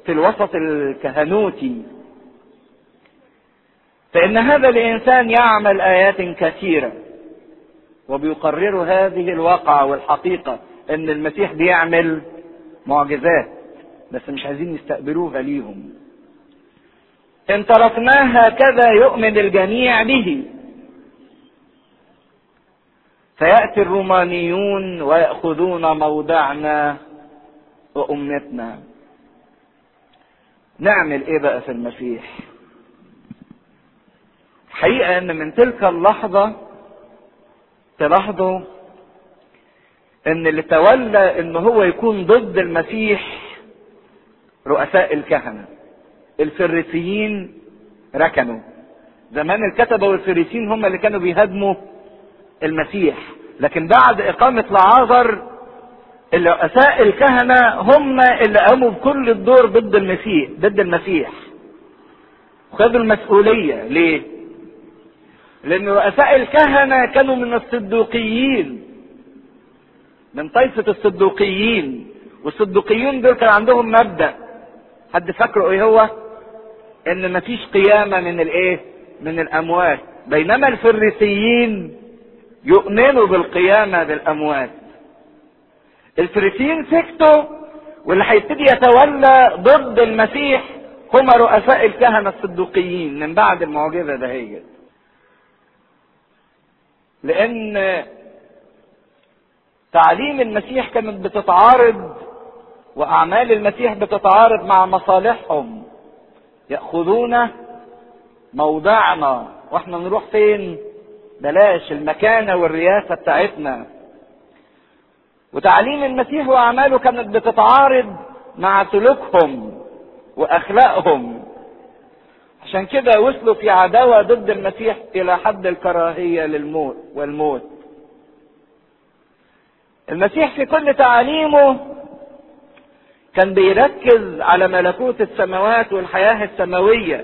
في الوسط الكهنوتي فإن هذا الإنسان يعمل آيات كثيرة وبيقرروا هذه الواقعة والحقيقة إن المسيح بيعمل معجزات بس مش عايزين يستقبلوها ليهم إن تركناه هكذا يؤمن الجميع به فيأتي الرومانيون ويأخذون موضعنا وأمتنا نعمل ايه بقى في المسيح حقيقة ان من تلك اللحظة تلاحظوا ان اللي تولى ان هو يكون ضد المسيح رؤساء الكهنة الفريسيين ركنوا زمان الكتبة والفريسيين هم اللي كانوا بيهاجموا المسيح لكن بعد إقامة لعازر الرؤساء الكهنة هم اللي قاموا بكل الدور ضد المسيح ضد المسيح خدوا المسؤولية ليه؟ لأن رؤساء الكهنة كانوا من الصدوقيين من طائفة الصدوقيين والصدوقيين دول كان عندهم مبدأ حد فاكره ايه هو؟ ان مفيش قيامة من الايه؟ من الاموات بينما الفريسيين يؤمنوا بالقيامة بالاموات الفريسيين سكتوا واللي هيبتدي يتولى ضد المسيح هم رؤساء الكهنة الصدوقيين من بعد المعجزة دهيت لأن تعليم المسيح كانت بتتعارض وأعمال المسيح بتتعارض مع مصالحهم يأخذون موضعنا واحنا نروح فين بلاش المكانة والرياسة بتاعتنا وتعليم المسيح واعماله كانت بتتعارض مع سلوكهم واخلاقهم عشان كده وصلوا في عداوه ضد المسيح الى حد الكراهيه للموت والموت المسيح في كل تعاليمه كان بيركز على ملكوت السماوات والحياه السماويه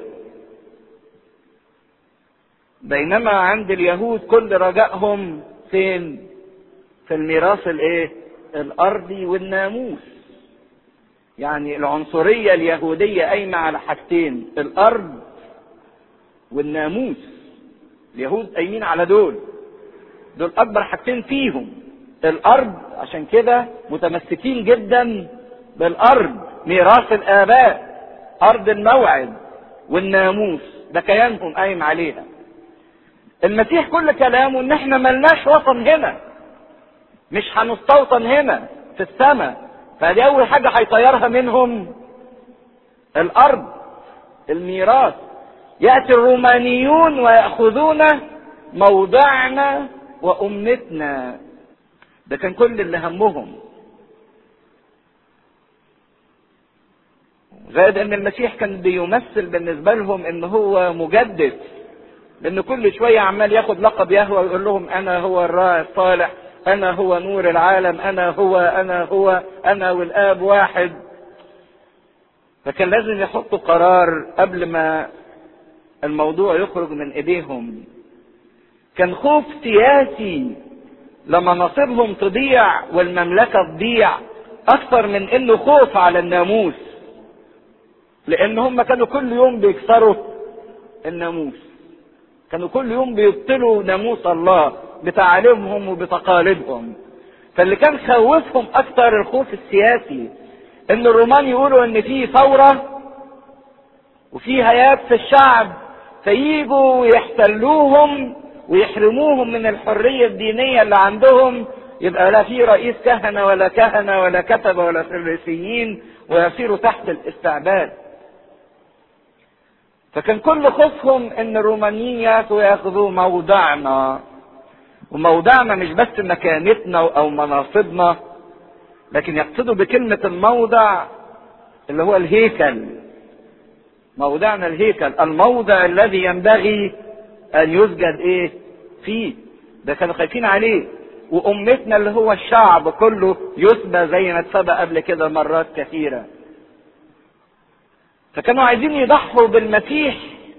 بينما عند اليهود كل رجائهم فين في الميراث الايه الارضي والناموس يعني العنصريه اليهوديه قايمه على حاجتين الارض والناموس اليهود قايمين على دول دول اكبر حاجتين فيهم الارض عشان كده متمسكين جدا بالارض ميراث الاباء ارض الموعد والناموس ده كيانهم قايم عليها المسيح كل كلامه ان احنا ملناش وطن هنا مش هنستوطن هنا في السماء فدي اول حاجه هيطيرها منهم الارض الميراث ياتي الرومانيون وياخذون موضعنا وامتنا ده كان كل اللي همهم زائد ان المسيح كان بيمثل بالنسبه لهم ان هو مجدد لان كل شويه عمال ياخد لقب يهوى ويقول لهم انا هو الراعي الصالح انا هو نور العالم انا هو انا هو انا والاب واحد فكان لازم يحطوا قرار قبل ما الموضوع يخرج من ايديهم كان خوف سياسي لمناصبهم تضيع والمملكه تضيع اكثر من انه خوف على الناموس لان هم كانوا كل يوم بيكسروا الناموس كانوا كل يوم بيبطلوا ناموس الله بتعاليمهم وبتقاليدهم فاللي كان خوفهم اكتر الخوف السياسي ان الرومان يقولوا ان في ثورة وفي هياب في الشعب فييجوا يحتلوهم ويحرموهم من الحرية الدينية اللي عندهم يبقى لا في رئيس كهنة ولا كهنة ولا كتبة ولا فريسيين ويصيروا تحت الاستعباد فكان كل خوفهم ان الرومانيين ياتوا ياخذوا موضعنا وموضعنا مش بس مكانتنا او مناصبنا لكن يقصدوا بكلمة الموضع اللي هو الهيكل موضعنا الهيكل الموضع الذي ينبغي ان يسجد ايه فيه ده كانوا خايفين عليه وامتنا اللي هو الشعب كله يسبى زي ما اتسبى قبل كده مرات كثيره فكانوا عايزين يضحوا بالمسيح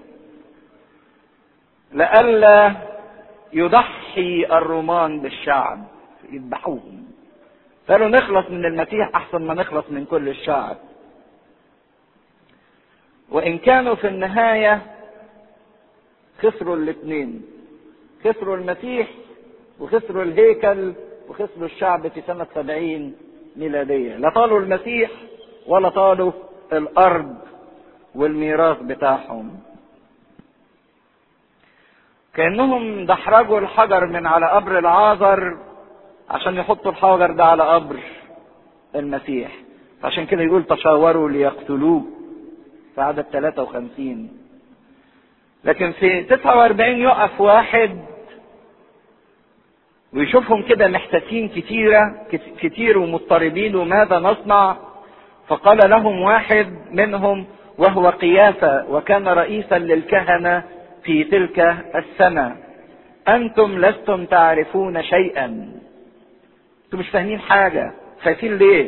لئلا يضحي الرومان بالشعب يذبحوهم قالوا نخلص من المسيح احسن ما نخلص من كل الشعب وان كانوا في النهايه خسروا الاثنين خسروا المسيح وخسروا الهيكل وخسروا الشعب في سنة سبعين ميلادية لا طالوا المسيح ولا طالوا الأرض والميراث بتاعهم كأنهم دحرجوا الحجر من على قبر العازر عشان يحطوا الحجر ده على قبر المسيح عشان كده يقول تشاوروا ليقتلوه في عدد 53 لكن في 49 يقف واحد ويشوفهم كده محتاسين كتيرة كتير ومضطربين وماذا نصنع فقال لهم واحد منهم وهو قيافة وكان رئيسا للكهنة في تلك السنة أنتم لستم تعرفون شيئا أنتم مش فاهمين حاجة خايفين ليه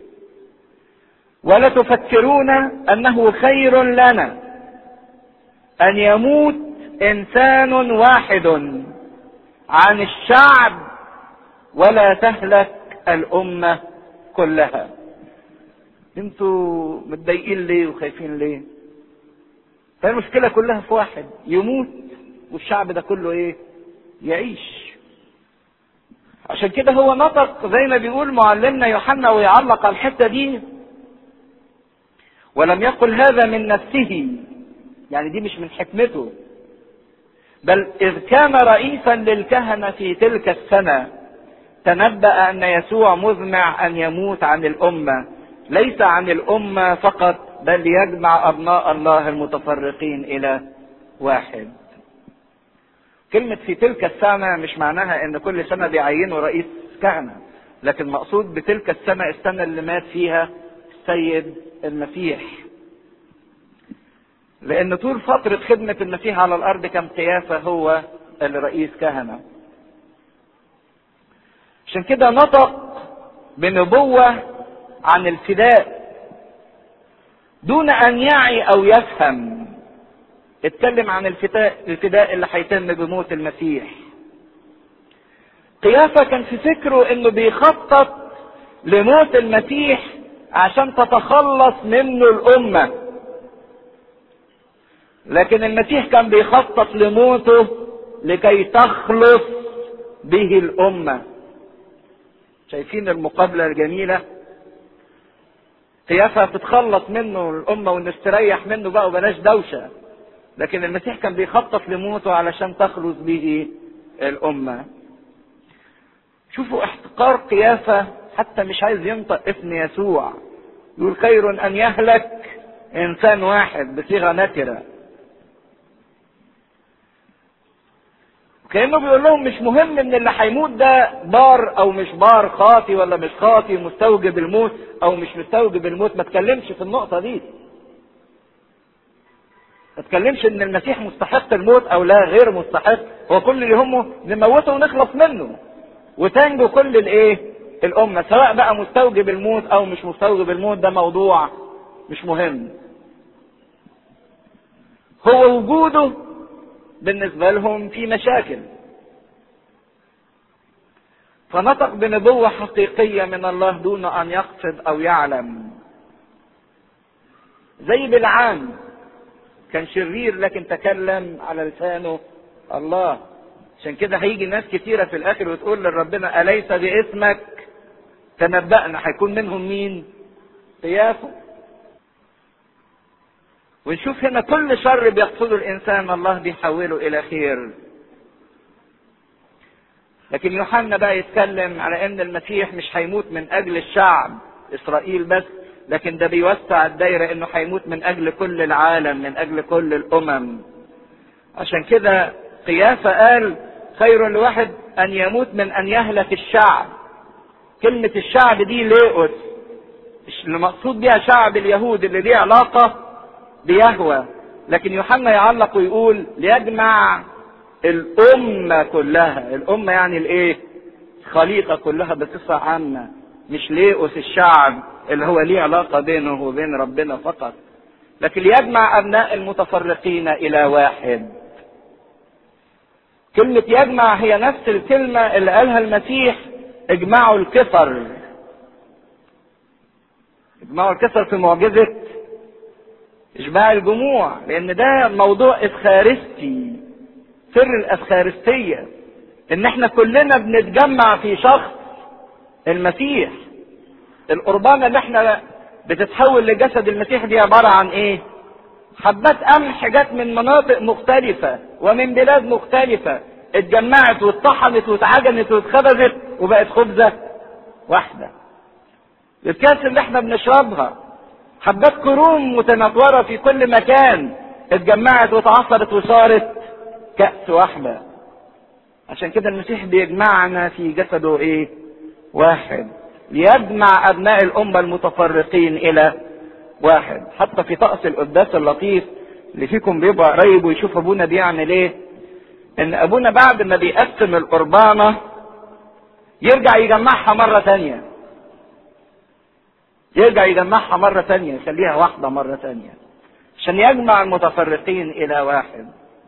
ولا تفكرون أنه خير لنا أن يموت إنسان واحد عن الشعب ولا تهلك الأمة كلها انتوا متضايقين ليه وخايفين ليه فالمشكلة كلها في واحد يموت والشعب ده كله ايه يعيش عشان كده هو نطق زي ما بيقول معلمنا يوحنا ويعلق على الحتة دي ولم يقل هذا من نفسه يعني دي مش من حكمته بل إذ كان رئيسا للكهنة في تلك السنة تنبأ أن يسوع مزمع أن يموت عن الأمة ليس عن الأمة فقط بل يجمع أبناء الله المتفرقين إلى واحد كلمة في تلك السنة مش معناها ان كل سنة بيعينوا رئيس كهنة لكن مقصود بتلك السنة السنة اللي مات فيها السيد المسيح لان طول فترة خدمة المسيح على الارض كان قيافة هو الرئيس كهنة عشان كده نطق بنبوة عن الفداء دون ان يعي او يفهم اتكلم عن الفداء الفداء اللي هيتم بموت المسيح قيافة كان في فكره انه بيخطط لموت المسيح عشان تتخلص منه الامة لكن المسيح كان بيخطط لموته لكي تخلص به الامة شايفين المقابلة الجميلة قيافة تتخلص منه الامة ونستريح منه بقى وبلاش دوشة لكن المسيح كان بيخطط لموته علشان تخلص به الأمة شوفوا احتقار قيافة حتى مش عايز ينطق اسم يسوع يقول خير أن يهلك إنسان واحد بصيغة نكرة كأنه بيقول لهم مش مهم ان اللي هيموت ده بار او مش بار خاطي ولا مش خاطي مستوجب الموت او مش مستوجب الموت ما تكلمش في النقطة دي ما تكلمش ان المسيح مستحق الموت او لا غير مستحق هو كل اللي همه نموته ونخلص منه وتنجو كل الايه الامه سواء بقى مستوجب الموت او مش مستوجب الموت ده موضوع مش مهم هو وجوده بالنسبه لهم في مشاكل فنطق بنبوه حقيقيه من الله دون ان يقصد او يعلم زي بالعام كان شرير لكن تكلم على لسانه الله عشان كده هيجي ناس كتيرة في الآخر وتقول لربنا أليس باسمك تنبأنا هيكون منهم مين؟ قيافه ونشوف هنا كل شر بيقصده الإنسان الله بيحوله إلى خير لكن يوحنا بقى يتكلم على ان المسيح مش هيموت من اجل الشعب اسرائيل بس لكن ده بيوسع الدايرة انه هيموت من اجل كل العالم من اجل كل الامم عشان كده قيافة قال خير لواحد ان يموت من ان يهلك الشعب كلمة الشعب دي ليئوس اللي مقصود بيها شعب اليهود اللي ليه علاقة بيهوى لكن يوحنا يعلق ويقول ليجمع الأمة كلها الأمة يعني الإيه؟ الخليقة كلها بصفة عامة مش ليئوس الشعب اللي هو ليه علاقة بينه وبين ربنا فقط لكن ليجمع أبناء المتفرقين إلى واحد كلمة يجمع هي نفس الكلمة اللي قالها المسيح اجمعوا الكفر اجمعوا الكفر في معجزة اشباع الجموع لان ده موضوع افخارستي سر الافخارستية ان احنا كلنا بنتجمع في شخص المسيح القربانة اللي احنا بتتحول لجسد المسيح دي عبارة عن ايه حبات قمح جت من مناطق مختلفة ومن بلاد مختلفة اتجمعت واتطحنت واتعجنت واتخبزت وبقت خبزة واحدة الكاس اللي احنا بنشربها حبات كروم متنطورة في كل مكان اتجمعت واتعصرت وصارت كأس واحدة عشان كده المسيح بيجمعنا في جسده ايه واحد ليجمع ابناء الامة المتفرقين الى واحد حتى في طقس القداس اللطيف اللي فيكم بيبقى قريب ويشوف ابونا بيعمل ايه ان ابونا بعد ما بيقسم القربانة يرجع يجمعها مرة تانية يرجع يجمعها مرة تانية يخليها واحدة مرة تانية عشان يجمع المتفرقين الى واحد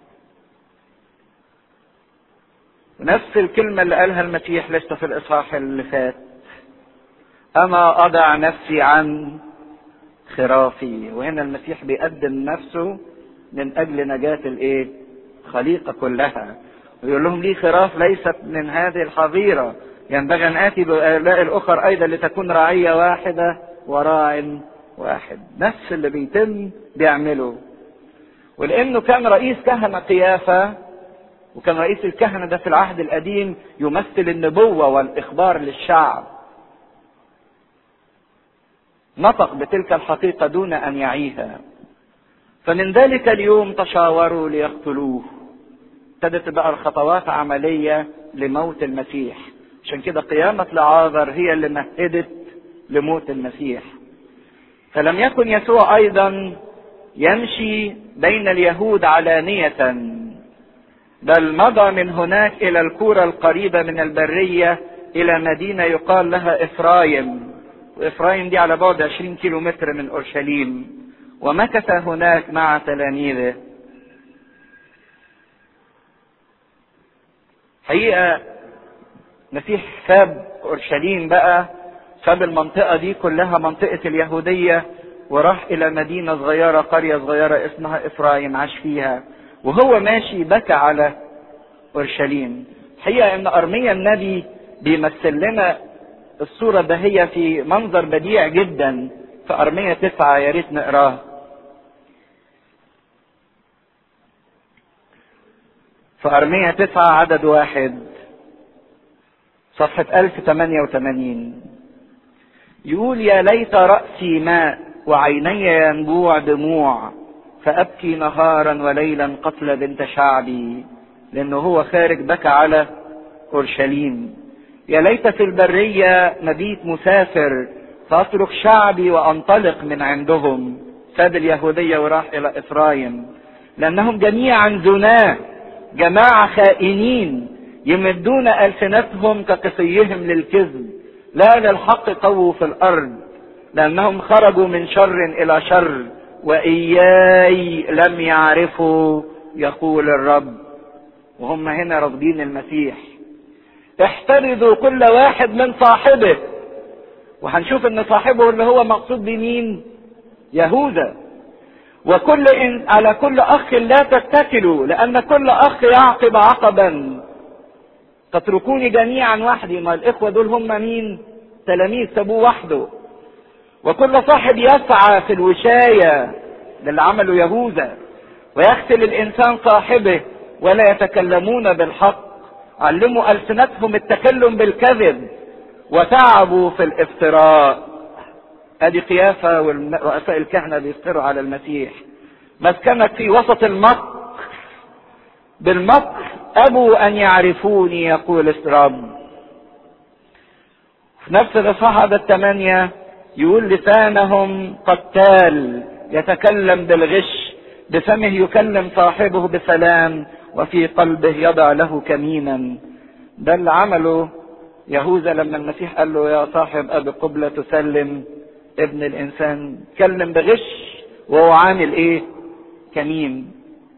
نفس الكلمة اللي قالها المسيح لسه في الإصحاح اللي فات أنا أضع نفسي عن خرافي وهنا المسيح بيقدم نفسه من أجل نجاة الإيه؟ الخليقة كلها ويقول لهم لي خراف ليست من هذه الحظيرة ينبغي أن آتي بهؤلاء الأخر أيضا لتكون رعية واحدة وراع واحد نفس اللي بيتم بيعمله ولأنه كان رئيس كهنة قيافة وكان رئيس الكهنة ده في العهد القديم يمثل النبوة والإخبار للشعب نطق بتلك الحقيقة دون أن يعيها فمن ذلك اليوم تشاوروا ليقتلوه ابتدت بقى الخطوات عملية لموت المسيح عشان كده قيامة لعازر هي اللي مهدت لموت المسيح فلم يكن يسوع أيضا يمشي بين اليهود علانية بل مضى من هناك إلى الكورة القريبة من البرية إلى مدينة يقال لها إفرايم وإفرايم دي على بعد 20 كيلو متر من أورشليم ومكث هناك مع تلاميذه حقيقة مسيح ساب أورشليم بقى ساب المنطقة دي كلها منطقة اليهودية وراح إلى مدينة صغيرة قرية صغيرة اسمها إفرايم عاش فيها وهو ماشي بكى على أورشليم حقيقة إن أرميا النبي بيمثل لنا الصورة ده هي في منظر بديع جدا في أرمية تسعة يا ريت نقراه في أرمية تسعة عدد واحد صفحة 1088 يقول يا ليت رأسي ماء وعيني ينبوع دموع فأبكي نهارا وليلا قتل بنت شعبي لأنه هو خارج بكى على أورشليم يا ليت في البرية مبيت مسافر فأترك شعبي وأنطلق من عندهم ساب اليهودية وراح إلى إفرايم لأنهم جميعا زناه جماعة خائنين يمدون ألسنتهم كقصيهم للكذب لا للحق قووا في الأرض لأنهم خرجوا من شر إلى شر وإياي لم يعرفوا يقول الرب وهم هنا رافضين المسيح احترزوا كل واحد من صاحبه وهنشوف ان صاحبه اللي هو مقصود بمين يهوذا وكل إن على كل اخ لا تتكلوا لان كل اخ يعقب عقبا تتركوني جميعا وحدي ما الاخوه دول هم مين تلاميذ سابوه وحده وكل صاحب يسعى في الوشايه ده اللي عمله يهوذا ويختل الانسان صاحبه ولا يتكلمون بالحق علموا السنتهم التكلم بالكذب وتعبوا في الافتراء ادي قيافة ورؤساء الكهنة بيفتروا على المسيح مسكنك في وسط المكر بالمكر ابوا ان يعرفوني يقول الرب في نفس الاصحاح هذا الثمانية يقول لسانهم قتال يتكلم بالغش بفمه يكلم صاحبه بسلام وفي قلبه يضع له كمينا ده اللي عمله يهوذا لما المسيح قال له يا صاحب ابي قبلة تسلم ابن الانسان كلم بغش وهو عامل ايه كمين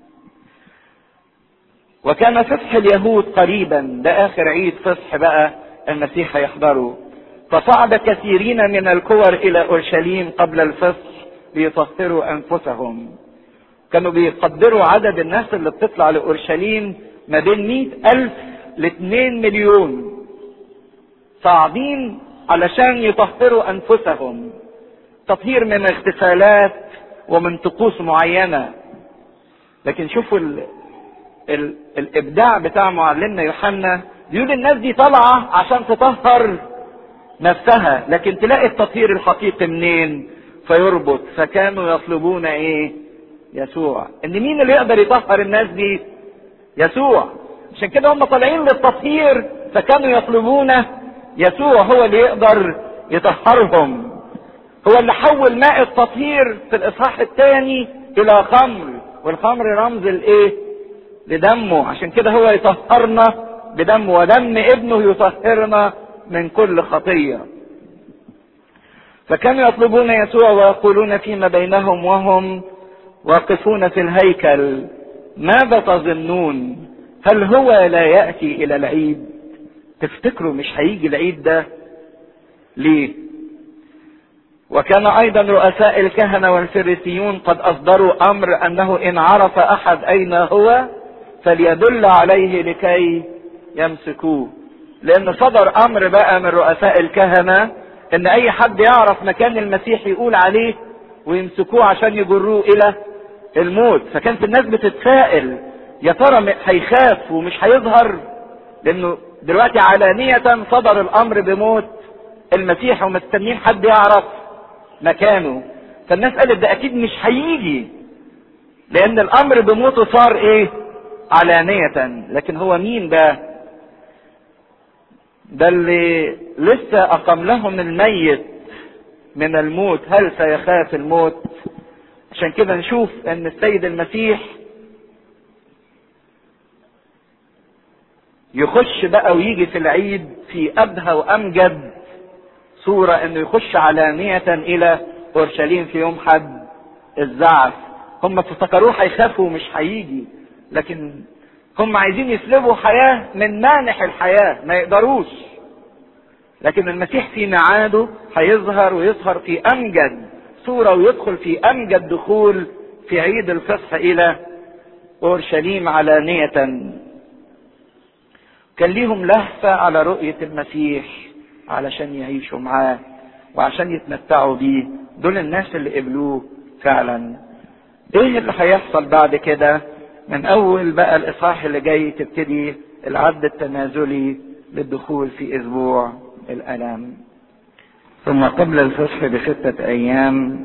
وكان فصح اليهود قريبا ده اخر عيد فصح بقى المسيح هيحضره فصعد كثيرين من الكور الى اورشليم قبل الفصح ليطهروا انفسهم كانوا بيقدروا عدد الناس اللي بتطلع لاورشليم ما بين مئة الف لاثنين مليون صاعدين علشان يطهروا انفسهم تطهير من اغتسالات ومن طقوس معينة لكن شوفوا ال... ال... الابداع بتاع معلمنا يوحنا بيقول الناس دي طالعة عشان تطهر نفسها لكن تلاقي التطهير الحقيقي منين فيربط فكانوا يطلبون ايه يسوع ان مين اللي يقدر يطهر الناس دي يسوع عشان كده هم طالعين للتطهير فكانوا يطلبون يسوع هو اللي يقدر يطهرهم هو اللي حول ماء التطهير في الاصحاح الثاني الى خمر والخمر رمز الايه لدمه عشان كده هو يطهرنا بدمه ودم ابنه يطهرنا من كل خطيه فكانوا يطلبون يسوع ويقولون فيما بينهم وهم واقفون في الهيكل ماذا تظنون هل هو لا ياتي الى العيد تفتكروا مش هيجي العيد ده ليه وكان ايضا رؤساء الكهنه والفريسيون قد اصدروا امر انه ان عرف احد اين هو فليدل عليه لكي يمسكوه لان صدر امر بقى من رؤساء الكهنه ان اي حد يعرف مكان المسيح يقول عليه ويمسكوه عشان يجروه الى الموت فكانت الناس بتتساءل يا ترى هيخاف ومش هيظهر لانه دلوقتي علانية صدر الامر بموت المسيح ومستنين حد يعرف مكانه فالناس قالت ده اكيد مش هيجي لان الامر بموته صار ايه علانية لكن هو مين ده ده اللي لسه اقام لهم الميت من الموت هل سيخاف الموت عشان كده نشوف ان السيد المسيح يخش بقى ويجي في العيد في ابهى وامجد صورة انه يخش علانية الى اورشليم في يوم حد الزعف هم افتكروه هيخافوا مش هيجي لكن هم عايزين يسلبوا حياة من مانح الحياة ما يقدروش لكن المسيح في ميعاده هيظهر ويظهر في امجد صورة ويدخل في امجد دخول في عيد الفصح الى اورشليم علانية كان ليهم لهفة على رؤية المسيح علشان يعيشوا معاه وعشان يتمتعوا بيه دول الناس اللي قبلوه فعلا ايه اللي هيحصل بعد كده من اول بقى الاصحاح اللي جاي تبتدي العد التنازلي للدخول في اسبوع الالام ثم قبل الفصح بستة ايام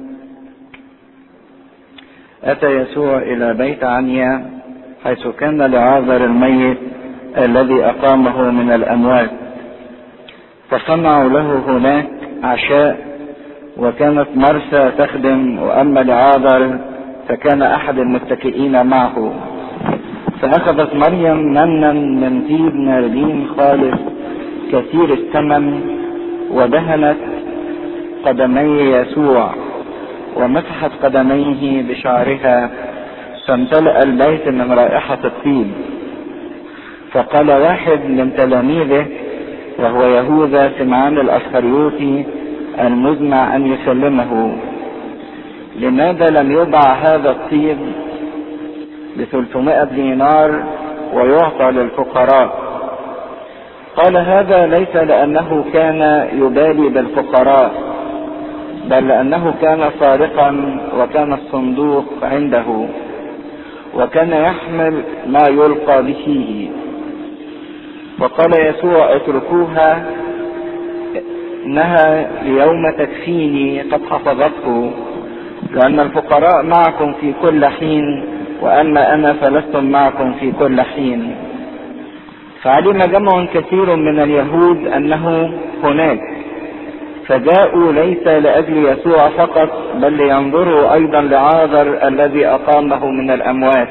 اتى يسوع الى بيت عنيا حيث كان لعازر الميت الذي اقامه من الاموات فصنعوا له هناك عشاء وكانت مرسى تخدم واما لعازر فكان احد المتكئين معه فاخذت مريم منا من طيب ناردين خالص كثير الثمن ودهنت قدمي يسوع ومسحت قدميه بشعرها فامتلأ البيت من رائحة الطيب فقال واحد من تلاميذه وهو يهوذا سمعان الاسخريوطي المزمع ان يسلمه لماذا لم يباع هذا الطيب بثلثمائة دينار ويعطى للفقراء قال هذا ليس لأنه كان يبالي بالفقراء بل لأنه كان سارقا وكان الصندوق عنده وكان يحمل ما يلقى به وقال يسوع اتركوها انها ليوم تكفيني قد حفظته لان الفقراء معكم في كل حين واما انا فلست معكم في كل حين فعلم جمع كثير من اليهود انه هناك فجاءوا ليس لاجل يسوع فقط بل لينظروا ايضا لعاذر الذي اقامه من الاموات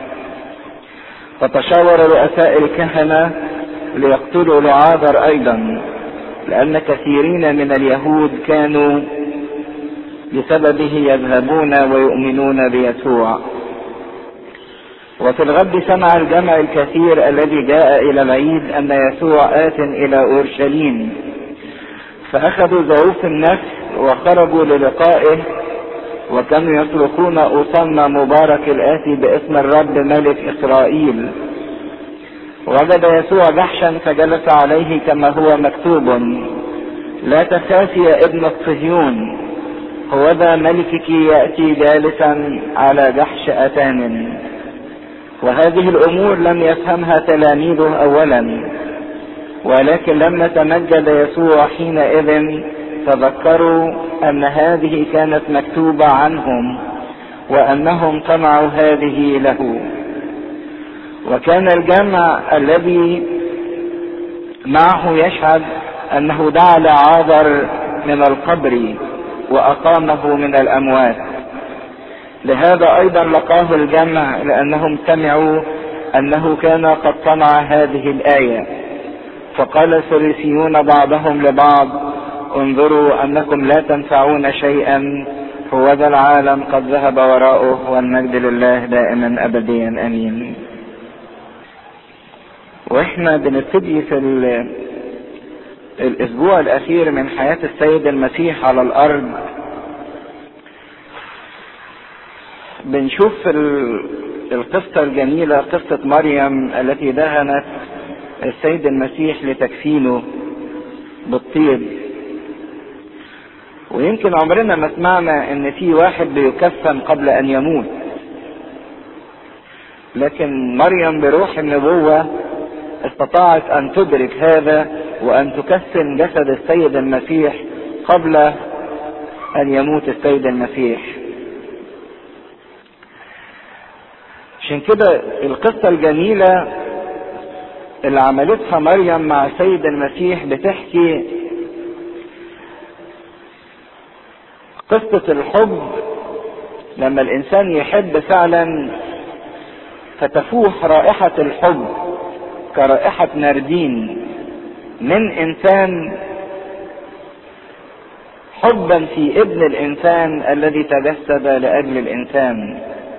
فتشاور رؤساء الكهنه ليقتلوا لعاذر ايضا لان كثيرين من اليهود كانوا بسببه يذهبون ويؤمنون بيسوع وفي الغد سمع الجمع الكثير الذي جاء الى العيد ان يسوع ات الى اورشليم فاخذوا ظروف النفس وخرجوا للقائه وكانوا يصرخون أوصلنا مبارك الآتي باسم الرب ملك إسرائيل وجد يسوع جحشا فجلس عليه كما هو مكتوب لا تخافي يا ابن الصهيون هو ذا ملكك يأتي جالسا على جحش أتان وهذه الأمور لم يفهمها تلاميذه أولا ولكن لما تمجد يسوع حينئذ تذكروا أن هذه كانت مكتوبة عنهم وأنهم صنعوا هذه له وكان الجمع الذي معه يشهد أنه دعا لعاذر من القبر وأقامه من الأموات لهذا أيضا لقاه الجمع لأنهم سمعوا أنه كان قد صنع هذه الآية فقال الفريسيون بعضهم لبعض انظروا أنكم لا تنفعون شيئا هو ذا العالم قد ذهب وراءه والمجد لله دائما أبديا أمين واحنا بنبتدي في الاسبوع الاخير من حياة السيد المسيح على الارض بنشوف القصة الجميلة قصة مريم التي دهنت السيد المسيح لتكفينه بالطيب ويمكن عمرنا ما سمعنا ان في واحد بيكفن قبل ان يموت لكن مريم بروح النبوة استطاعت ان تدرك هذا وان تكفن جسد السيد المسيح قبل ان يموت السيد المسيح عشان كده القصة الجميلة اللي عملتها مريم مع السيد المسيح بتحكي قصة الحب لما الانسان يحب فعلا فتفوح رائحة الحب كرائحة ناردين من انسان حبا في ابن الانسان الذي تجسد لاجل الانسان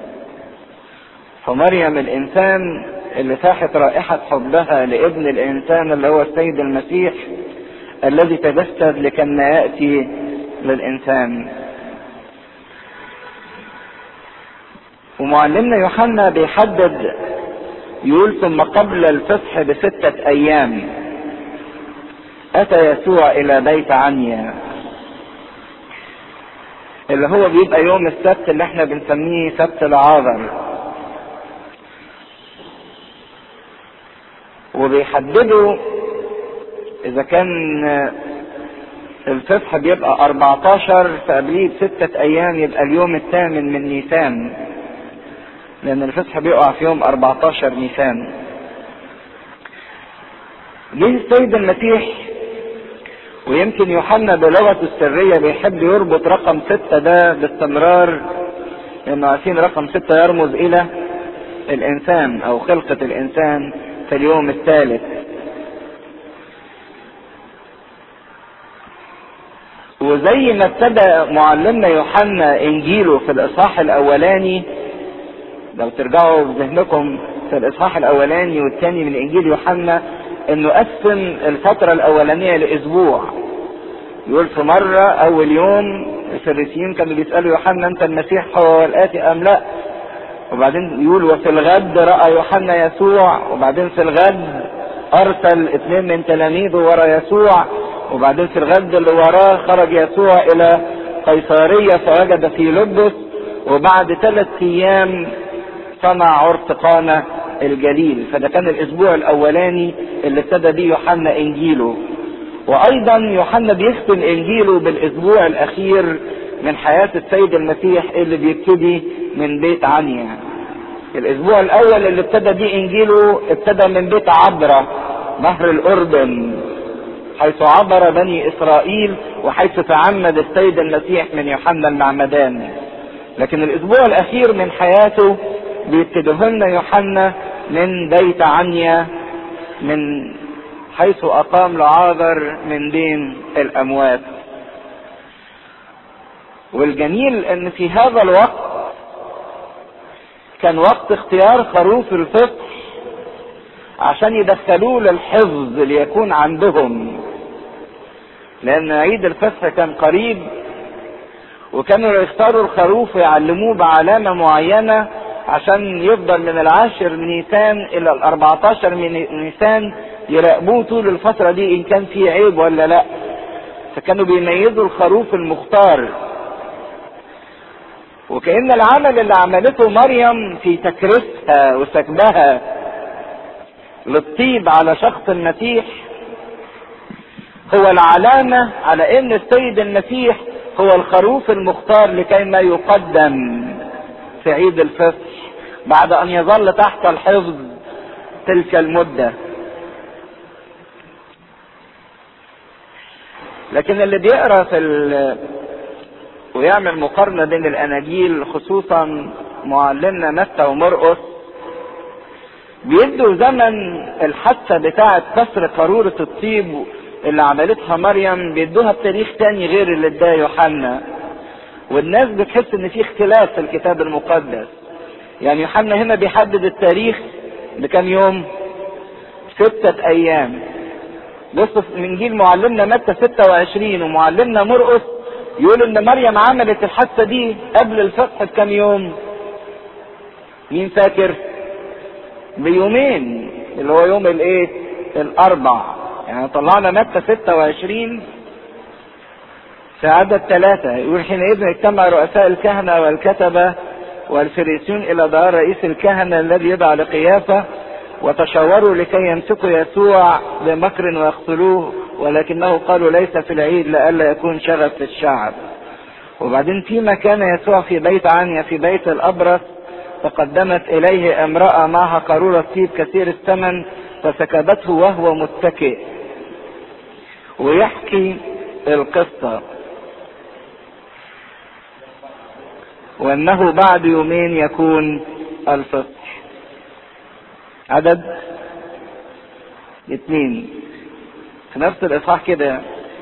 فمريم الانسان اللي فاحت رائحة حبها لابن الانسان اللي هو السيد المسيح الذي تجسد لكي يأتي للانسان ومعلمنا يوحنا بيحدد يقول ثم قبل الفصح بستة ايام اتى يسوع الى بيت عنيا اللي هو بيبقى يوم السبت اللي احنا بنسميه سبت العاذر وبيحددوا اذا كان الفصح بيبقى 14 فقبليه بستة ايام يبقى اليوم الثامن من نيسان لان الفصح بيقع في يوم 14 نيسان جه السيد المسيح ويمكن يوحنا بلغته السرية بيحب يربط رقم ستة ده باستمرار لانه عارفين رقم ستة يرمز الى الانسان او خلقة الانسان في اليوم الثالث وزي ما ابتدى معلمنا يوحنا انجيله في الاصحاح الاولاني لو ترجعوا بذهنكم في الاصحاح الاولاني والثاني من انجيل يوحنا انه قسم الفترة الاولانية لاسبوع يقول في مرة اول يوم الفريسيين كانوا بيسألوا يوحنا انت المسيح هو الاتي ام لا وبعدين يقول وفي الغد رأى يوحنا يسوع وبعدين في الغد ارسل اثنين من تلاميذه ورا يسوع وبعدين في الغد اللي وراه خرج يسوع الى قيصرية فوجد في لبس وبعد ثلاث ايام صنع عرس قانا الجليل فده كان الاسبوع الاولاني اللي ابتدى بيه يوحنا انجيله وايضا يوحنا بيختم انجيله بالاسبوع الاخير من حياة السيد المسيح اللي بيبتدي من بيت عنيا الاسبوع الاول اللي ابتدى بيه انجيله ابتدى من بيت عبرة نهر الاردن حيث عبر بني اسرائيل وحيث تعمد السيد المسيح من يوحنا المعمدان لكن الاسبوع الاخير من حياته بيبتديه لنا يوحنا من بيت عنيا من حيث اقام لعاذر من بين الاموات والجميل ان في هذا الوقت كان وقت اختيار خروف الفصح عشان يدخلوه للحفظ ليكون عندهم لان عيد الفصح كان قريب وكانوا يختاروا الخروف ويعلموه بعلامة معينة عشان يفضل من العاشر نيسان الى الاربعتاشر من نيسان يراقبوه طول الفترة دي ان كان فيه عيب ولا لا فكانوا بيميزوا الخروف المختار وكأن العمل اللي عملته مريم في تكريسها وسكبها للطيب على شخص المسيح هو العلامة على ان السيد المسيح هو الخروف المختار لكي ما يقدم في عيد الفصح بعد ان يظل تحت الحفظ تلك المدة لكن اللي بيقرا في ال... ويعمل مقارنة بين الاناجيل خصوصا معلمنا متى ومرقس بيدوا زمن الحادثة بتاعة كسر قارورة الطيب اللي عملتها مريم بيدوها بتاريخ تاني غير اللي اداه يوحنا والناس بتحس ان في اختلاف في الكتاب المقدس يعني يوحنا هنا بيحدد التاريخ بكام يوم ستة ايام بص من جيل معلمنا متى 26 ومعلمنا مرقس يقول ان مريم عملت الحادثه دي قبل الفتح بكام يوم مين فاكر بيومين اللي هو يوم الايه الاربع يعني طلعنا متى 26 في عدد ثلاثة يقول حينئذ اجتمع رؤساء الكهنة والكتبة والفريسيون إلى دار رئيس الكهنة الذي يدعى لقيافة وتشاوروا لكي يمسكوا يسوع بمكر ويقتلوه ولكنه قالوا ليس في العيد لئلا يكون شغف في الشعب وبعدين فيما كان يسوع في بيت عنيا في بيت الأبرص تقدمت إليه امرأة معها قارورة طيب كثير الثمن فسكبته وهو متكئ ويحكي القصة وانه بعد يومين يكون الفصح عدد اثنين في نفس الاصحاح كده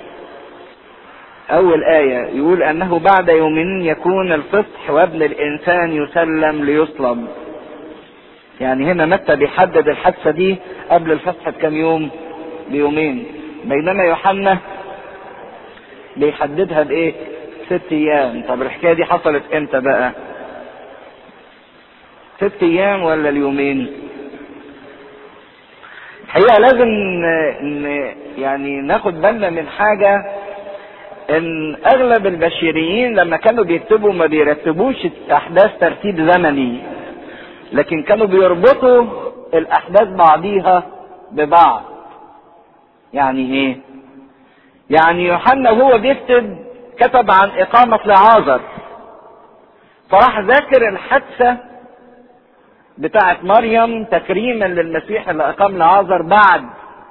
اول ايه يقول انه بعد يومين يكون الفصح وابن الانسان يسلم ليصلب يعني هنا متى بيحدد الحادثه دي قبل الفصح بكم يوم بيومين بينما يوحنا بيحددها بايه ست ايام طب الحكايه دي حصلت امتى بقى ست ايام ولا اليومين الحقيقه لازم ن... يعني ناخد بالنا من حاجه ان اغلب البشريين لما كانوا بيكتبوا ما بيرتبوش الاحداث ترتيب زمني لكن كانوا بيربطوا الاحداث بعضيها ببعض يعني ايه يعني يوحنا وهو بيكتب كتب عن إقامة لعازر فراح ذاكر الحادثة بتاعة مريم تكريما للمسيح اللي أقام لعازر بعد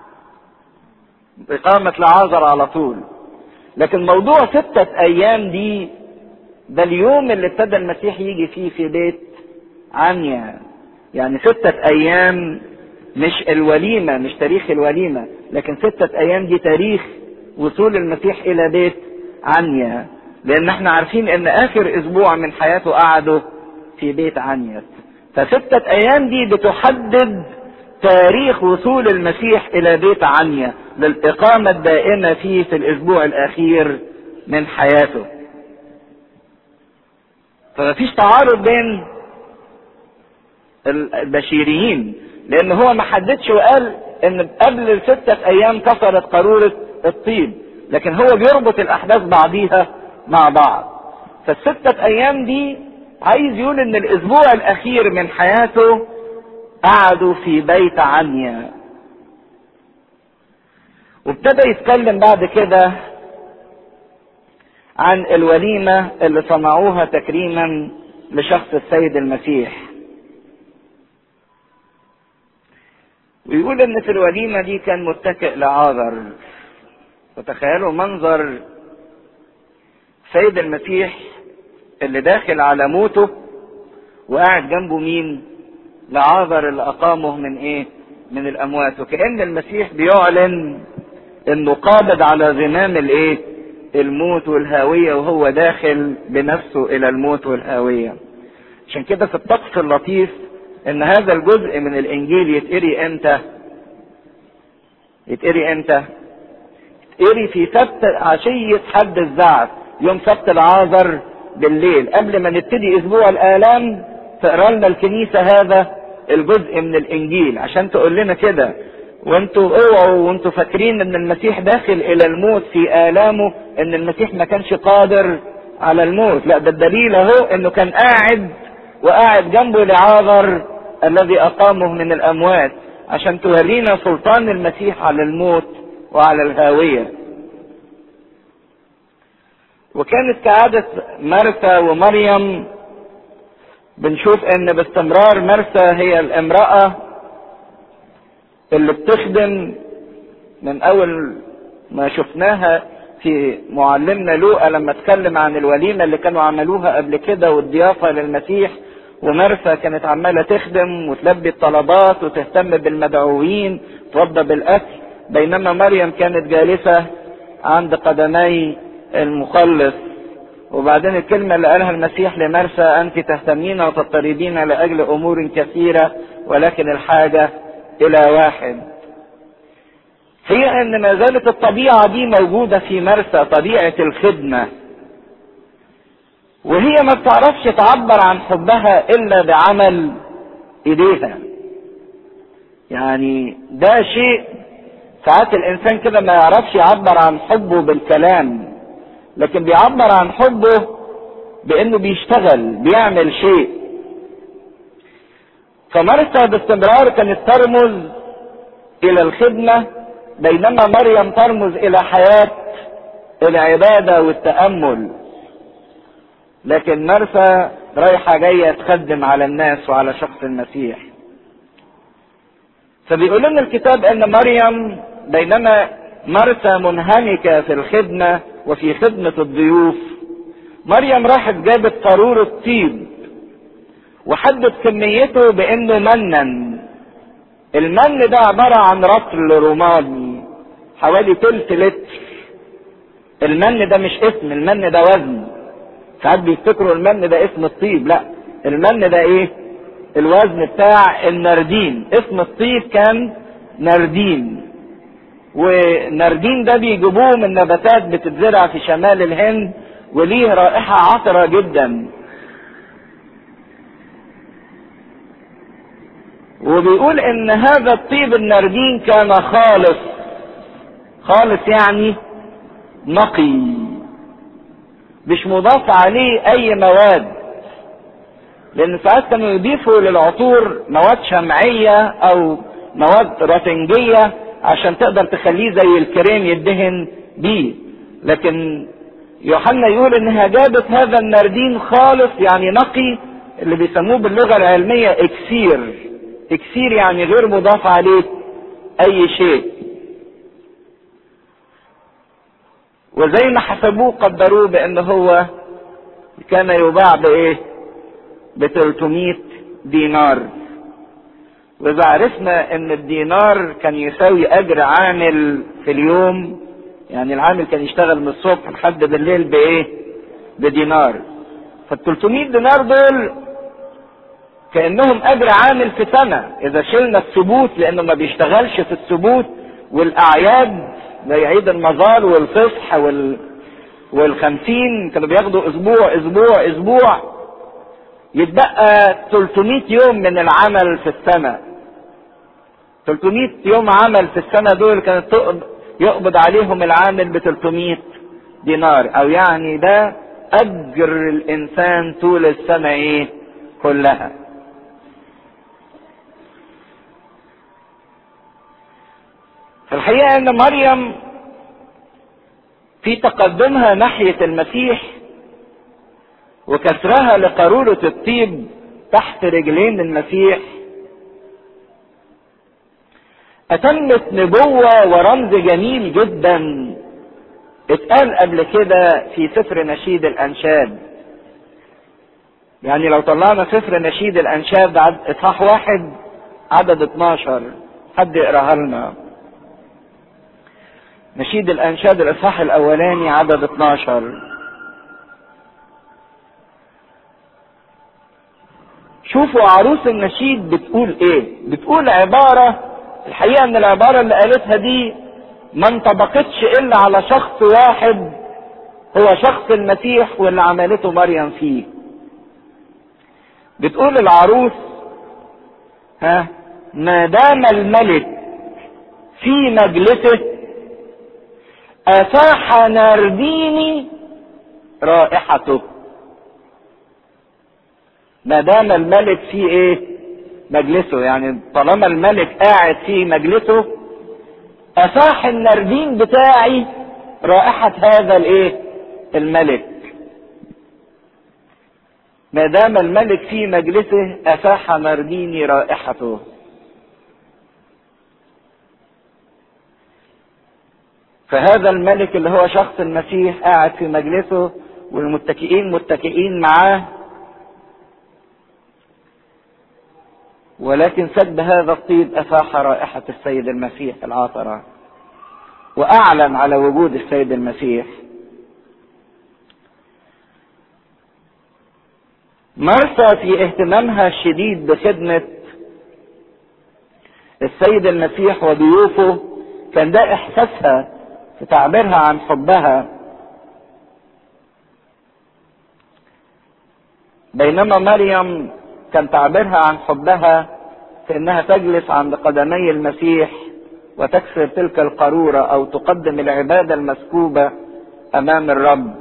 إقامة لعازر على طول لكن موضوع ستة أيام دي ده اليوم اللي ابتدى المسيح يجي فيه في بيت عنيا يعني ستة أيام مش الوليمة مش تاريخ الوليمة لكن ستة أيام دي تاريخ وصول المسيح إلى بيت عنيا لان احنا عارفين ان اخر اسبوع من حياته قعده في بيت عنيا فستة ايام دي بتحدد تاريخ وصول المسيح الى بيت عنيا للاقامة الدائمة فيه في الاسبوع الاخير من حياته فمفيش تعارض بين البشيريين لان هو ما حددش وقال ان قبل الستة ايام كسرت قارورة الطيب لكن هو بيربط الاحداث بعضيها مع بعض فالستة ايام دي عايز يقول ان الاسبوع الاخير من حياته قعدوا في بيت عنيا وابتدى يتكلم بعد كده عن الوليمة اللي صنعوها تكريما لشخص السيد المسيح ويقول ان في الوليمة دي كان متكئ لعازر وتخيلوا منظر سيد المسيح اللي داخل على موته وقاعد جنبه مين لعازر اللي اقامه من ايه من الاموات وكأن المسيح بيعلن انه قابض على زمام الايه الموت والهاوية وهو داخل بنفسه الى الموت والهاوية عشان كده في الطقس اللطيف ان هذا الجزء من الانجيل يتقري امتى يتقري امتى يتقري في سبت عشية حد الزعف يوم سبت العازر بالليل قبل ما نبتدي اسبوع الالام تقرا لنا الكنيسه هذا الجزء من الانجيل عشان تقول لنا كده وانتوا اوعوا وانتوا فاكرين ان المسيح داخل الى الموت في الامه ان المسيح ما كانش قادر على الموت لا ده الدليل اهو انه كان قاعد وقاعد جنبه لعازر الذي اقامه من الاموات عشان تورينا سلطان المسيح على الموت وعلى الهاويه وكانت كعادة مرثا ومريم بنشوف ان باستمرار مرثا هي الامرأة اللي بتخدم من اول ما شفناها في معلمنا لوقا لما اتكلم عن الوليمة اللي كانوا عملوها قبل كده والضيافة للمسيح ومرثا كانت عمالة تخدم وتلبي الطلبات وتهتم بالمدعوين توضى بالاكل بينما مريم كانت جالسة عند قدمي المخلص وبعدين الكلمة اللي قالها المسيح لمرسى أنت تهتمين وتضطربين لأجل أمور كثيرة ولكن الحاجة إلى واحد هي أن ما زالت الطبيعة دي موجودة في مرسى طبيعة الخدمة وهي ما بتعرفش تعبر عن حبها إلا بعمل إيديها يعني ده شيء ساعات الإنسان كده ما يعرفش يعبر عن حبه بالكلام لكن بيعبر عن حبه بانه بيشتغل بيعمل شيء فمرثا باستمرار كانت ترمز الى الخدمة بينما مريم ترمز الى حياة العبادة والتأمل لكن مرثا رايحة جاية تخدم على الناس وعلى شخص المسيح فبيقول لنا الكتاب ان مريم بينما مرثا منهمكة في الخدمة وفي خدمة الضيوف مريم راحت جابت قارورة طيب وحدد كميته بانه منا المن ده عبارة عن رطل رمادي حوالي تلت لتر المن ده مش اسم المن ده وزن ساعات بيفتكروا المن ده اسم الطيب لا المن ده ايه الوزن بتاع النردين اسم الطيب كان نردين والنردين ده بيجيبوه من نباتات بتتزرع في شمال الهند وليه رائحة عطرة جدا وبيقول ان هذا الطيب النردين كان خالص خالص يعني نقي مش مضاف عليه اي مواد لان ساعات كانوا يضيفوا للعطور مواد شمعية او مواد رطنجية عشان تقدر تخليه زي الكريم يدهن بيه لكن يوحنا يقول انها جابت هذا النردين خالص يعني نقي اللي بيسموه باللغة العلمية اكسير اكسير يعني غير مضاف عليه اي شيء وزي ما حسبوه قدروه بان هو كان يباع بايه ب 300 دينار واذا عرفنا ان الدينار كان يساوي اجر عامل في اليوم يعني العامل كان يشتغل من الصبح لحد بالليل بايه بدينار فال 300 دينار دول كانهم اجر عامل في سنه اذا شلنا الثبوت لانه ما بيشتغلش في الثبوت والاعياد زي عيد المزار والفصح وال والخمسين كانوا بياخدوا اسبوع اسبوع اسبوع يتبقى 300 يوم من العمل في السنه 300 يوم عمل في السنه دول كانت يقبض عليهم العامل ب 300 دينار او يعني ده اجر الانسان طول السنه ايه كلها الحقيقه ان مريم في تقدمها ناحيه المسيح وكسرها لقارورة الطيب تحت رجلين المسيح أتمت نبوة ورمز جميل جدا اتقال قبل كده في سفر نشيد الأنشاد يعني لو طلعنا سفر نشيد الأنشاد إصحاح واحد عدد 12 حد يقراها لنا نشيد الأنشاد الإصحاح الأولاني عدد 12 شوفوا عروس النشيد بتقول ايه بتقول عبارة الحقيقة ان العبارة اللي قالتها دي ما انطبقتش الا على شخص واحد هو شخص المسيح واللي عملته مريم فيه بتقول العروس ها ما دام الملك في مجلسه افاح نارديني رائحته ما دام الملك في ايه مجلسه يعني طالما الملك قاعد في مجلسه افاح النردين بتاعي رائحة هذا الايه الملك ما دام الملك في مجلسه افاح نرديني رائحته فهذا الملك اللي هو شخص المسيح قاعد في مجلسه والمتكئين متكئين معاه ولكن سد هذا الطيب افاح رائحة السيد المسيح العاطرة واعلن على وجود السيد المسيح مرسى في اهتمامها الشديد بخدمة السيد المسيح وضيوفه كان ده احساسها في تعبيرها عن حبها بينما مريم كان تعبيرها عن حبها في انها تجلس عند قدمي المسيح وتكسر تلك القارورة او تقدم العبادة المسكوبة امام الرب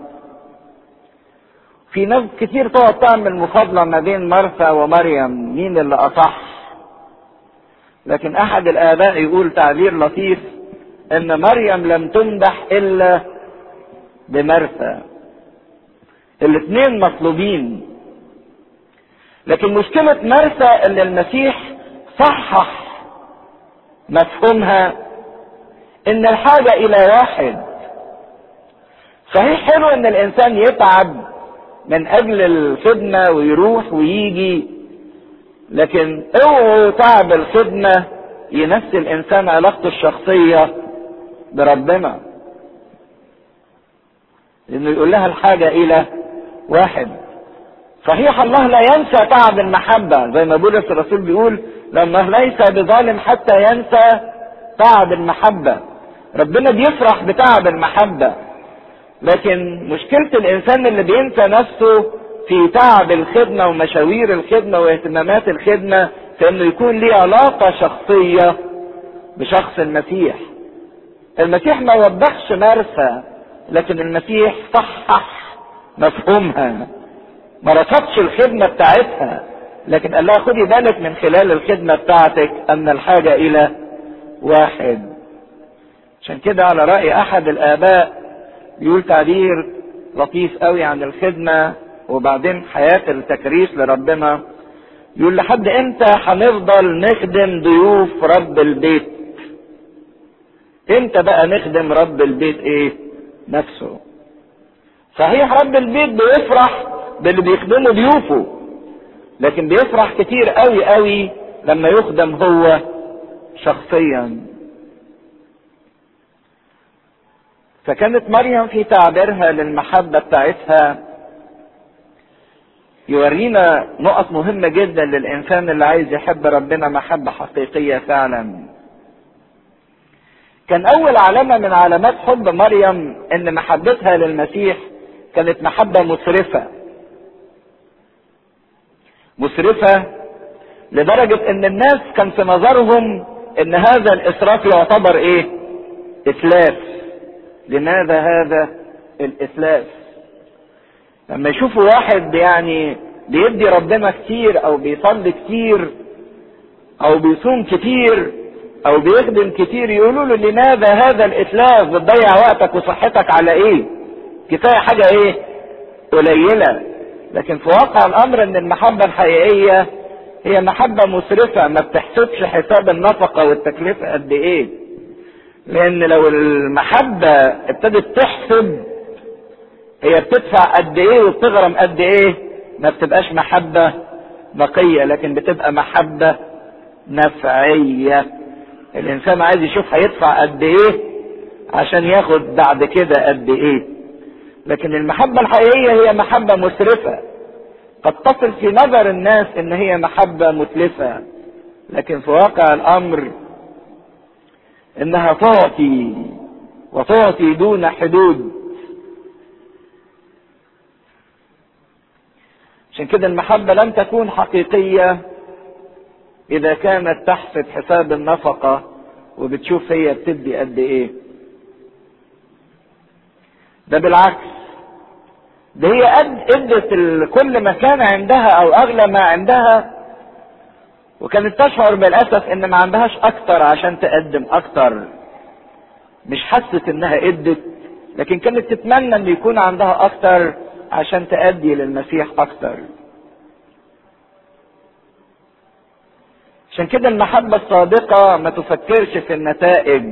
في ناس كتير تقعد تعمل مفاضلة ما بين مرثا ومريم مين اللي اصح لكن احد الاباء يقول تعبير لطيف ان مريم لم تمدح الا بمرثا الاثنين مطلوبين لكن مشكلة مرثا ان المسيح صحح مفهومها ان الحاجة الى واحد صحيح حلو ان الانسان يتعب من اجل الخدمة ويروح ويجي لكن اوعوا تعب الخدمة ينسي الانسان علاقته الشخصية بربنا لانه يقول لها الحاجة الى واحد صحيح الله لا ينسى تعب المحبة زي ما بولس الرسول بيقول لما ليس بظالم حتى ينسى تعب المحبة ربنا بيفرح بتعب المحبة لكن مشكلة الإنسان اللي بينسى نفسه في تعب الخدمة ومشاوير الخدمة واهتمامات الخدمة في انه يكون ليه علاقة شخصية بشخص المسيح المسيح ما وضحش مرسى لكن المسيح صحح مفهومها ما رفضش الخدمة بتاعتها لكن قال لها خدي بالك من خلال الخدمة بتاعتك ان الحاجة الى واحد عشان كده على رأي احد الاباء بيقول تعبير لطيف قوي عن الخدمة وبعدين حياة التكريس لربنا يقول لحد امتى هنفضل نخدم ضيوف رب البيت امتى بقى نخدم رب البيت ايه نفسه صحيح رب البيت بيفرح باللي بيخدمه ضيوفه لكن بيفرح كتير قوي قوي لما يخدم هو شخصيا فكانت مريم في تعبيرها للمحبة بتاعتها يورينا نقط مهمة جدا للإنسان اللي عايز يحب ربنا محبة حقيقية فعلا كان أول علامة من علامات حب مريم إن محبتها للمسيح كانت محبة مسرفة مسرفة لدرجة ان الناس كان في نظرهم ان هذا الاسراف يعتبر ايه اتلاف لماذا هذا الاتلاف لما يشوفوا واحد يعني بيدي ربنا كتير او بيصلي كتير او بيصوم كتير او بيخدم كتير يقولوا له لماذا هذا الاتلاف بتضيع وقتك وصحتك على ايه كفايه حاجه ايه قليله لكن في واقع الامر ان المحبة الحقيقية هي محبة مسرفة ما بتحسبش حساب النفقة والتكلفة قد ايه لان لو المحبة ابتدت تحسب هي بتدفع قد ايه وبتغرم قد ايه ما بتبقاش محبة نقية لكن بتبقى محبة نفعية الانسان عايز يشوف هيدفع قد ايه عشان ياخد بعد كده قد ايه لكن المحبة الحقيقية هي محبة مسرفة قد تصل في نظر الناس ان هي محبة متلفة لكن في واقع الامر انها تعطي وتعطي دون حدود عشان كده المحبة لن تكون حقيقية إذا كانت تحسب حساب النفقة وبتشوف هي بتدي قد إيه. ده بالعكس ده هي قد ادت كل ما كان عندها او اغلى ما عندها وكانت تشعر بالاسف ان ما عندهاش اكتر عشان تقدم اكتر مش حست انها ادت لكن كانت تتمنى ان يكون عندها اكتر عشان تأدي للمسيح اكتر عشان كده المحبة الصادقة ما تفكرش في النتائج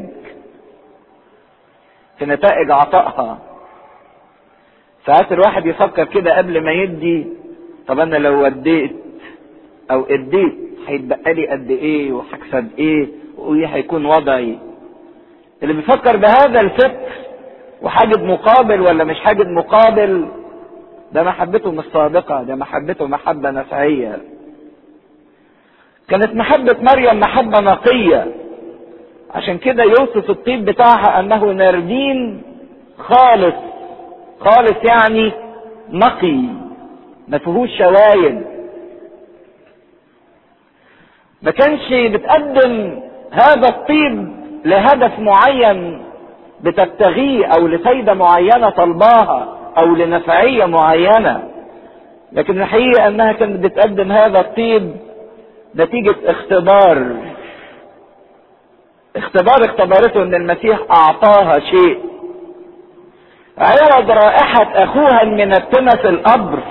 في نتائج عطائها ساعات الواحد يفكر كده قبل ما يدي طب انا لو وديت او اديت هيتبقى لي قد ايه وهكسب ايه وايه هيكون وضعي اللي بيفكر بهذا الفكر وحاجد مقابل ولا مش حاجد مقابل ده محبته مش صادقة ده محبته محبة نفعية كانت محبة مريم محبة نقية عشان كده يوصف الطيب بتاعها انه نردين خالص خالص يعني نقي ما فيهوش شوايب ما كانش بتقدم هذا الطيب لهدف معين بتبتغيه او لفايدة معينة طلباها او لنفعية معينة لكن الحقيقة انها كانت بتقدم هذا الطيب نتيجة اختبار اختبار اختبرته ان المسيح اعطاها شيء عوض رائحة اخوها المنتنة في القبر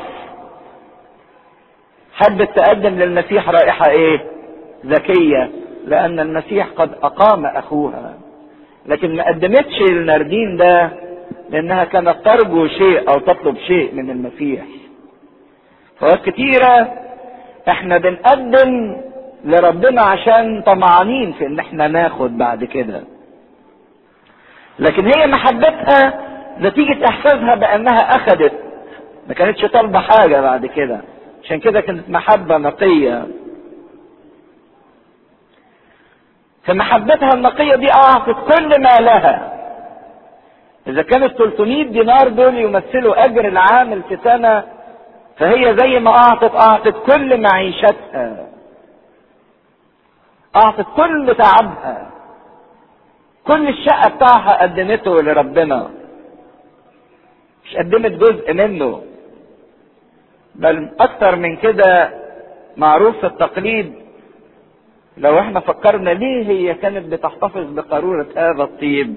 حبت تقدم للمسيح رائحة ايه ذكية لان المسيح قد اقام اخوها لكن ما قدمتش النردين ده لانها كانت ترجو شيء او تطلب شيء من المسيح فوقت كتيرة احنا بنقدم لربنا عشان طمعانين في ان احنا ناخد بعد كده لكن هي محبتها نتيجة احساسها بانها اخدت ما كانتش طالبة حاجة بعد كده عشان كده كانت محبة نقية في محبتها النقية دي اعطت كل ما لها اذا كانت 300 دينار دول يمثلوا اجر العامل في سنة فهي زي ما اعطت اعطت كل معيشتها اعطت كل تعبها كل الشقة بتاعها قدمته لربنا مش قدمت جزء منه بل اكتر من كده معروف في التقليد لو احنا فكرنا ليه هي كانت بتحتفظ بقارورة هذا الطيب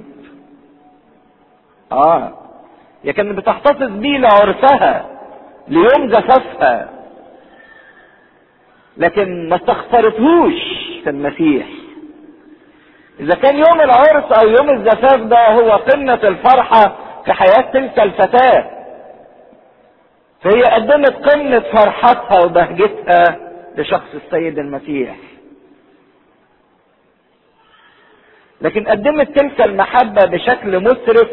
اه هي كانت بتحتفظ بيه لعرسها ليوم زفافها لكن ما استخسرتهوش في المسيح اذا كان يوم العرس او يوم الزفاف ده هو قمة الفرحة في حياة تلك الفتاة فهي قدمت قمة فرحتها وبهجتها لشخص السيد المسيح لكن قدمت تلك المحبة بشكل مسرف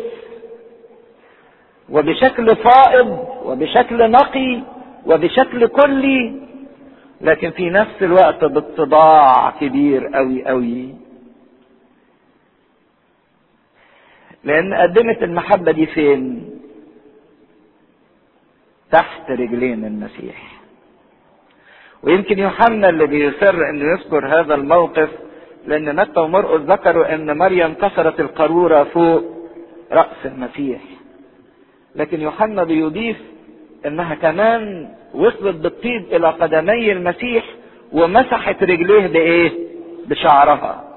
وبشكل فائض وبشكل نقي وبشكل كلي لكن في نفس الوقت باتضاع كبير قوي قوي لان قدمت المحبة دي فين تحت رجلين المسيح ويمكن يوحنا اللي بيصر انه يذكر هذا الموقف لان متى ومرقس ذكروا ان مريم كسرت القارورة فوق رأس المسيح لكن يوحنا بيضيف انها كمان وصلت بالطيب الى قدمي المسيح ومسحت رجليه بايه بشعرها